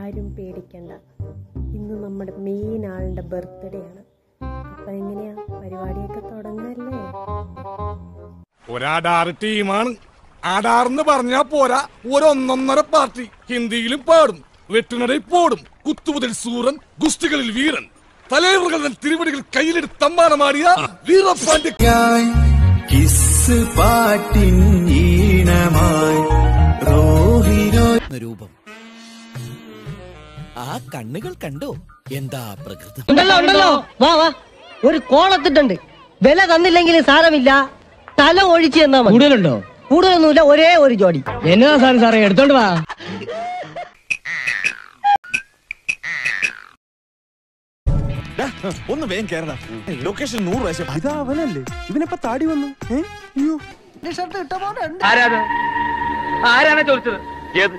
ആരും പേടിക്കണ്ട ഇന്ന് നമ്മുടെ മെയിൻ ആളുടെ ബർത്ത്ഡേ ആണ് അപ്പൊ എങ്ങനെയാ പരിപാടിയൊക്കെ തുടങ്ങല്ലേ ഒരാടാറ് ടീമാണ് ആടാർന്ന് പറഞ്ഞാ പോരാ ഒരൊന്നൊന്നര പാർട്ടി ഹിന്ദിയിലും പാടും വെട്ടിനടയിൽ പോടും കുത്തുമുതൽ സൂറൻ ഗുസ്തികളിൽ വീരൻ തലൈവറുകൾ തൻ തിരുവടികൾ കയ്യിലെടുത്ത് തമ്മാനമാടിയ വീരപ്പാന്റെ ായി കിസ് പാട്ടിൻ ഈണമായി റോഹിരോ രൂപം ആ കണ്ണുകൾ കണ്ടോ എന്താ പ്രകൃതം ഉണ്ടല്ലോ ഉണ്ടല്ലോ വാ വാ ഒരു കോളത്തിട്ടുണ്ട് വില തന്നില്ലെങ്കിൽ സാരമില്ല തല ഒഴിച്ച് തന്നാ മതി കൂടുതലുണ്ടോ കൂടുതലൊന്നുമില്ല ഒരേ ഒരു ജോഡി എന്നതാ സാധനം സാറേ എടുത്തോണ്ട് വാ ഒന്ന് വേഗം കേരള ലൊക്കേഷൻ നൂറ് പ്രാവശ്യം ഇതാ അവനല്ലേ ഇവനെപ്പ താടി വന്നു ഏ അയ്യോ ആരാണ് ആരാണ് ചോദിച്ചത് ഏത്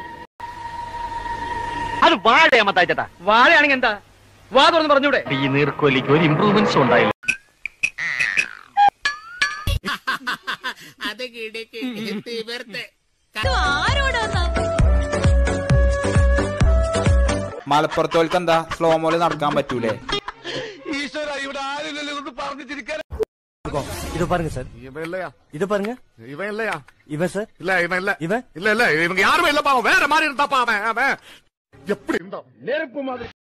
അത് വാഴയാ മത്തായിച്ചേട്ടാ വാഴയാണെങ്കിൽ എന്താ വാ തുറന്ന് പറഞ്ഞൂടെ ഈ നീർക്കോലിക്ക് ഒരു ഇമ്പ്രൂവ്മെന്റ്സ് ഉണ്ടായില്ല മലപ്പുറത്തോൽക്ക് എന്താ സ്ലോ മോല് നടക്കാൻ പറ്റൂലേ ഈശ്വര ഇവിടെ ആരില്ലല്ലോ ഇതൊന്ന് പറഞ്ഞു ചിരിക്കാൻ ഇത് பாருங்க சார் ഇവൻ ഇല്ലയാ இது பாருங்க ഇവൻ ഇല്ലയാ இவன் சார் இல்ல இவன் இல்ல இவன் இல்ல இல்ல இவங்க யாருமே இல்ல பாவம் வேற மாதிரி இருந்தா பாவன் அவன் எப்படி இருந்தான் நெருப்பு மாதிரி